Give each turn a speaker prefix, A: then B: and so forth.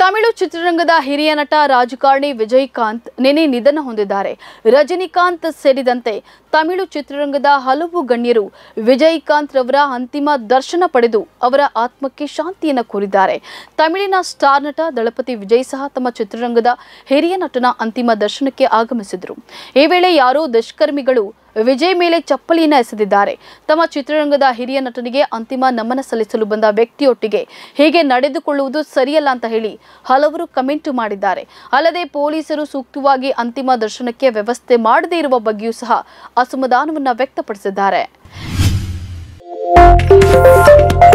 A: ತಮಿಳು ಚಿತ್ರರಂಗದ ಹಿರಿಯ ನಟ ರಾಜಕಾರಣಿ ವಿಜಯಕಾಂತ್ ನಿನ್ನೆ ನಿಧನ ಹೊಂದಿದ್ದಾರೆ ರಜನಿಕಾಂತ್ ಸೇರಿದಂತೆ ತಮಿಳು ಚಿತ್ರರಂಗದ ಹಲವು ಗಣ್ಯರು ವಿಜಯಕಾಂತ್ ರವರ ಅಂತಿಮ ದರ್ಶನ ಪಡೆದು ಅವರ ಆತ್ಮಕ್ಕೆ ಶಾಂತಿಯನ್ನು ಕೋರಿದ್ದಾರೆ ತಮಿಳಿನ ಸ್ಟಾರ್ ನಟ ದಳಪತಿ ವಿಜಯ್ ಸಹ ತಮ್ಮ ಚಿತ್ರರಂಗದ ಹಿರಿಯ ನಟನ ಅಂತಿಮ ದರ್ಶನಕ್ಕೆ ಆಗಮಿಸಿದರು ಈ ವೇಳೆ ಯಾರೋ ದುಷ್ಕರ್ಮಿಗಳು ವಿಜಯ್ ಮೇಲೆ ಚಪ್ಪಲಿಯನ್ನು ಎಸೆದಿದ್ದಾರೆ ತಮ್ಮ ಚಿತ್ರರಂಗದ ಹಿರಿಯ ನಟನಿಗೆ ಅಂತಿಮ ನಮನ ಸಲ್ಲಿಸಲು ಬಂದ ವ್ಯಕ್ತಿಯೊಟ್ಟಿಗೆ ಹೀಗೆ ನಡೆದುಕೊಳ್ಳುವುದು ಸರಿಯಲ್ಲ ಅಂತ ಹೇಳಿ ಹಲವರು ಕಮೆಂಟ್ ಮಾಡಿದ್ದಾರೆ ಅಲ್ಲದೆ ಪೊಲೀಸರು ಸೂಕ್ತವಾಗಿ ಅಂತಿಮ ದರ್ಶನಕ್ಕೆ ವ್ಯವಸ್ಥೆ ಮಾಡದೇ ಇರುವ ಬಗ್ಗೆಯೂ ಸಹ ಅಸಮಾಧಾನವನ್ನ ವ್ಯಕ್ತಪಡಿಸಿದ್ದಾರೆ